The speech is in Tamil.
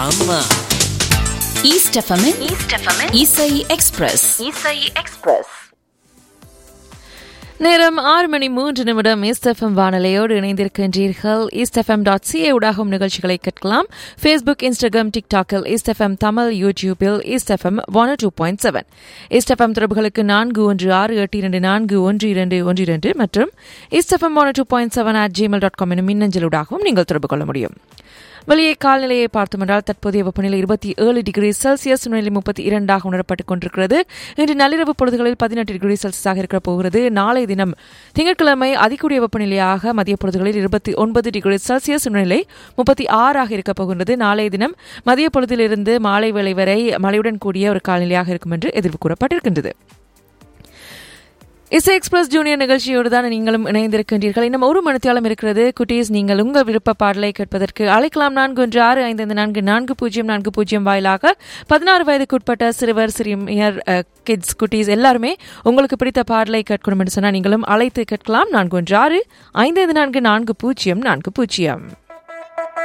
ஆமா ஈஸ்ட் எஃப்எம்மின் இசை எக்ஸ்பிரஸ் நேரம் ஆறு மணி மூன்று நிமிடம் எஸ்எஃப்எம் வானொலியோடு இணைந்திருக்கின்றீர்கள் எஸ்எஃப்எம் டாட் சிஏ ஊடாகும் நிகழ்ச்சிகளை கேட்கலாம் ஃபேஸ்புக் இன்ஸ்டாகிராம் டிக்டாக்கில் எஸ்எஃப்எம் தமிழ் யூடியூபில் SFM one two point seven SFM தொடர்புகளுக்கு நான்கு ஒன்று ஆறு எட்டு இரண்டு நான்கு ஒன்று இரண்டு ஒன்று இரண்டு மற்றும் SFM one two point seven at Gmail dot com எனும் மின்னஞ்சலூடாகவும் நீங்கள் தொடர்பு கொள்ள முடியும் வெளியே கால்நிலையை பார்த்தோமென்றால் தற்போதைய வெப்பநிலை இருபத்தி ஏழு டிகிரி செல்சியஸ் நிலை முப்பத்தி இரண்டாக உணரப்பட்டுக் கொண்டிருக்கிறது இன்று நள்ளிரவு பொழுதுகளில் பதினெட்டு டிகிரி செல்சியஸாக இருக்க போகிறது நாளை தினம் திங்கட்கிழமை அதிகூடிய வெப்பநிலையாக மதிய பொழுதுகளில் இருபத்தி ஒன்பது டிகிரி செல்சியஸ் நிலை முப்பத்தி ஆறாக இருக்க போகின்றது நாளைய தினம் மதிய பொழுதிலிருந்து மாலை வேளை வரை மழையுடன் கூடிய ஒரு காலநிலையாக இருக்கும் என்று எதிர்ப்பு கூறப்பட்டிருக்கின்றது இசை எக்ஸ்பிரஸ் ஜூனியர் நிகழ்ச்சியோடு தான் நீங்களும் இணைந்திருக்கின்றீர்கள் இன்னும் ஒரு மணித்தியாலம் இருக்கிறது குட்டீஸ் நீங்கள் உங்கள் விருப்ப பாடலை கேட்பதற்கு அழைக்கலாம் நான்கு ஒன்று ஆறு ஐந்து ஐந்து நான்கு நான்கு பூஜ்ஜியம் நான்கு பூஜ்ஜியம் வாயிலாக பதினாறு வயதுக்குட்பட்ட சிறுவர் சிறுமியர் கிட்ஸ் குட்டீஸ் எல்லாருமே உங்களுக்கு பிடித்த பாடலை கேட்கணும் என்று சொன்னால் நீங்களும் அழைத்து கேட்கலாம் நான்கு ஒன்று ஆறு ஐந்து ஐந்து நான்கு நான்கு பூஜ்ஜியம் நான்கு பூஜ்ஜியம்